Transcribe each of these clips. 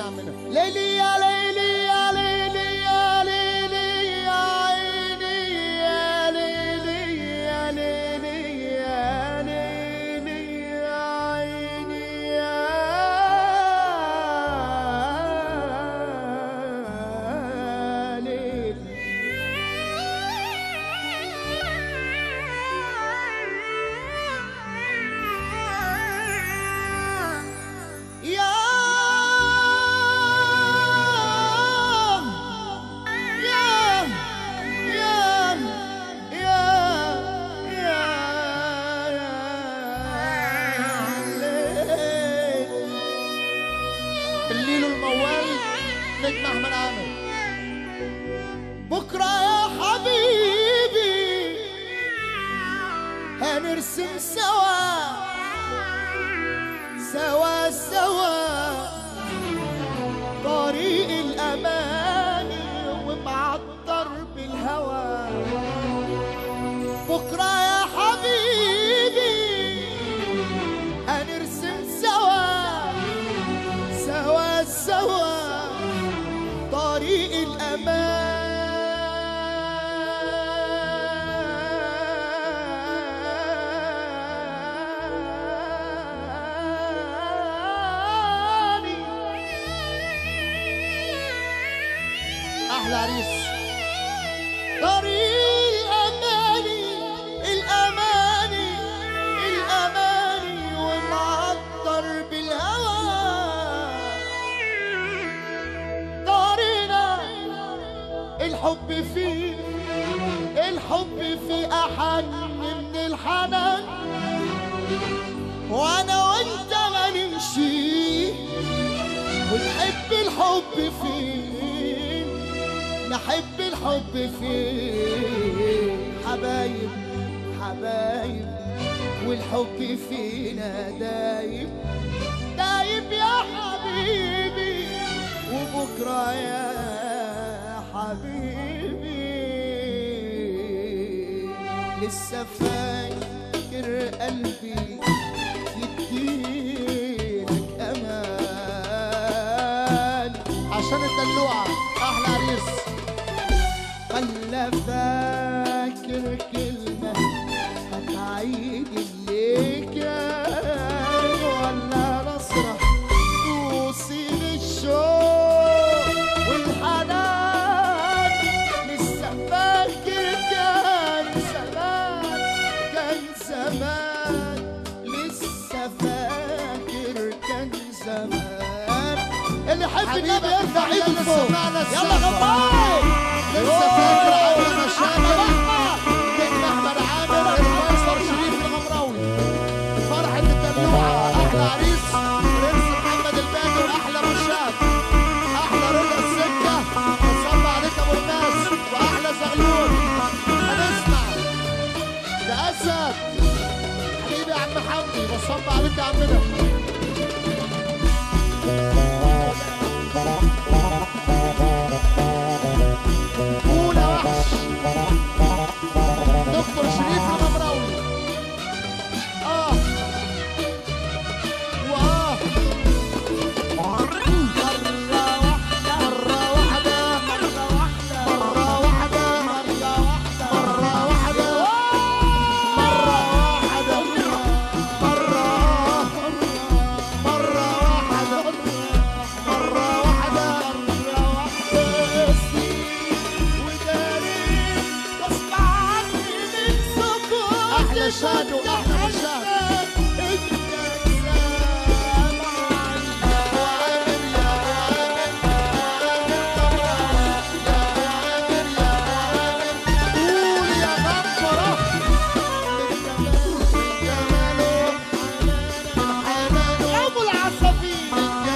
عمنا ليلي يا ليلي يا ليلي يا ليلي يا عيني يا ليلي يا ليلي يا ليلي يا عيني يا ليلي يا يا يا يا يا الليل الليل الموال نجم احمد عامر بكرة يا حبيبي هنرسم سوا سوا سوا طريق الأماني ومعطر بالهوى بكرة يا حبيبي هنرسم سوا سوا سوا طريق الأمان احلى عريس طريق الأماني الأماني الأماني ومعطر بالهوى طارنا الحب فيه الحب فيه أحن من الحنان وأنا وأنت ما نمشي ونحب الحب فيه نحب الحب فيه حبايب حبايب والحب فينا دايب دايب يا حبيبي وبكرة يا حبيبي لسه فاكر قلبي يديلك امان عشان الدلوعه احلى عريس ولا فاكر كلمة هتعيد اللي كان ولا نصرة توصيل الشوق والحنان لسه فاكر كان زمان كان زمان لسه فاكر كان زمان اللي يحب النبي يرفع ايده لفوق يلا غمار لسه فاكر عامر مشاكل نجم احمد عامر المايستر شريف الغمراوي فرحة الدلوعة احلى عريس برنس محمد الباقي واحلى مشاهد احلى رضا السكة وصلى عليك ابو الناس واحلى زغلول هنسمع ده اسد حبيبي يا عم حمدي وصلى عليك يا عمنا قول يا وحش دكتور شريف الغمراوي اه واه مرة واحدة مرة واحدة مرة واحدة مرة واحدة مرة واحدة مرة واحدة مرة مرة واحدة مرة واحدة مرة واحدة أحلى شادو أحلى شادو قول يا غفرة ابو العصافير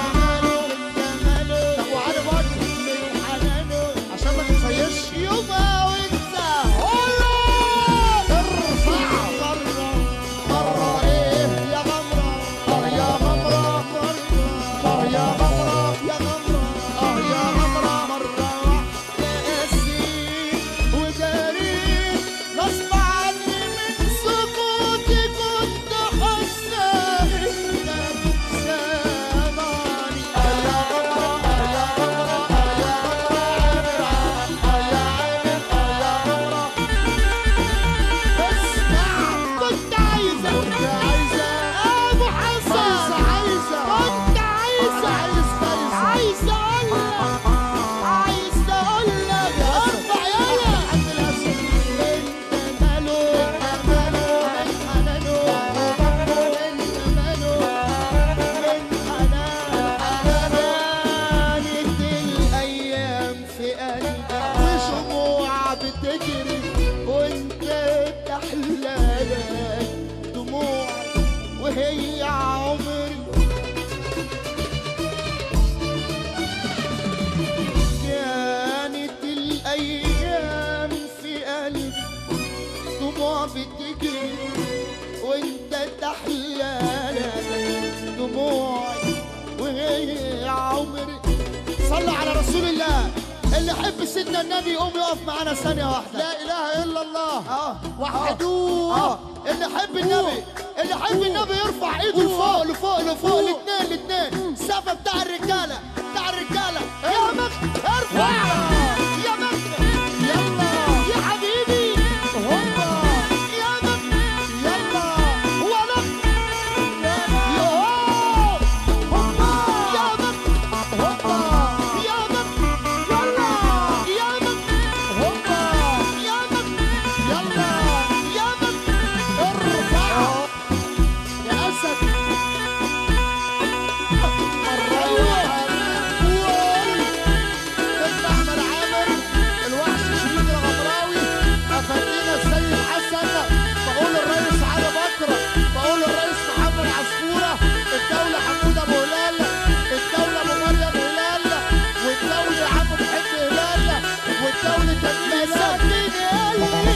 طب وعلي برضه عشان ما تتفيش يوم وانت ارفع صلى على رسول الله اللي يحب سيدنا النبي يقوم يقف معانا ثانية واحدة لا اله الا الله اه وحدوه اه اللي يحب النبي اللي يحب النبي يرفع ايده لفوق لفوق لفوق الاثنين الاثنين السقف بتاع الرجالة بتاع الرجالة يا مجد ارفع يا مجد يلا يا حبيبي هوبا يا مجد يلا ولك يلا يا هوبا يا مجد هوبا يا مجد يلا يا مجد هوبا يا مجد يلا يا مجد ارفع يا اسد الروح ابن احمد عامر الوحش شريف الغمراوي افندينا السيد حسن بقول الرئيس علي بكر بقول الرئيس محمد عصفوره الدوله حمود ابو هلال الدوله ابو مريم هلال والدوله عم محب هلال والدوله تميم هلال صدقني قلبي